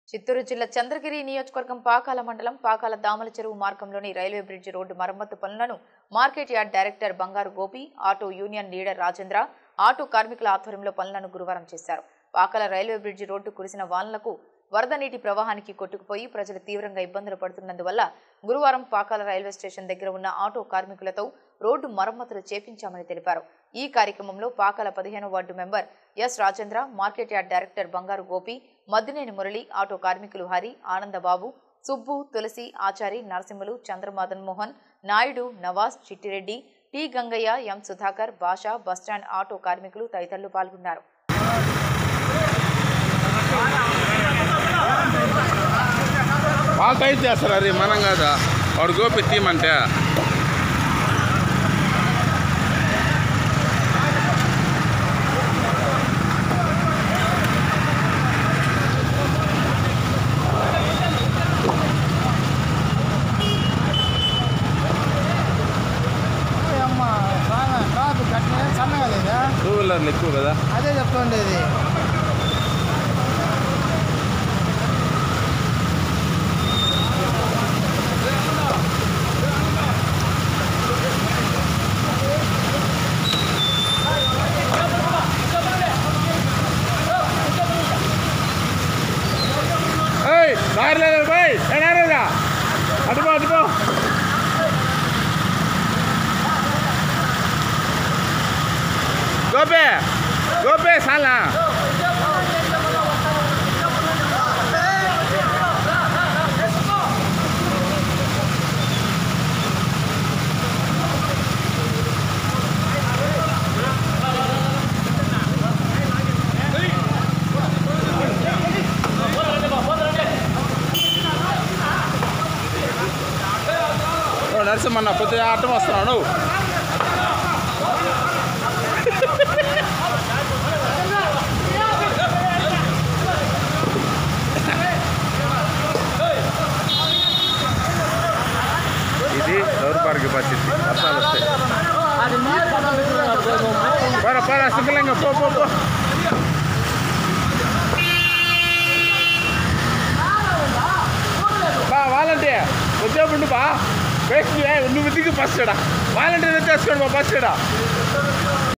చిత్తూరు జిల్లా చంద్రగిరి నియోజకవర్గం పాకాల మండలం పాకాల దామల చెరువు మార్గంలోని రైల్వే బ్రిడ్జి రోడ్డు మరమ్మతు పనులను market yard director Bangaru Gopi auto union leader Rajendra auto కార్మికుల ఆధ్వర్యంలో పనులను గురువారం చేశారు పాకాల రైల్వే బ్రిడ్జి రోడ్డు కురిసిన వానలకు వరద నీటి ప్రవాహానికి కొట్టుకుపోయి ప్రజలు తీవ్రంగా ఇబ్బందులు పడుతున్నందువల్ల గురువారం పాకాల రైల్వే స్టేషన్ దగ్గర ఉన్న ఆటో కార్మికులతో రోడ్డు మరమ్మతులు చేపించామని తెలిపారు ఈ కార్యక్రమంలో పాకాల పదిహేను ward member S Rajendra market yard director Bangaru Gopi Maddineni Murali auto కార్మికులు Hari Anandababu Subbu Tulasi Achari Narasimhulu Chandramadan Mohan Naidu Nawaz Chittireddy T Gangaiah M Sudhakar Bhasha bus stand auto కార్మికులు తదితరులు పాల్గొన్నారు వాళ్ళు టైట్ చేస్తారు అది మనం కాదా వాడు గోపి తీయమంటే అమ్మ బాగా కాదు కట్టిన సన్నగా లేదా టూ వీలర్లు ఎక్కువ కదా అదే చెప్తుండేది ఏయ్ దారి లేదు బాయ్ ఏనారేదా అటుపో అటుపో గోపే గోపే సాలా ఓ నరసింహన్న పొద్దున ఆటం వస్తున్నావు నువ్వు ఇది దౌర్భాగ్య పరిస్థితి వర్షాలు వస్తాయి పర పర శుక్లంగా పో పో పో బా వాలంటే వచ్చేప్పుడు బా వేస్ట్ నువ్వు దిగి ఫస్ట్ వాలంటీర్ తెచ్చేసుకోండి బా ఫస్ట్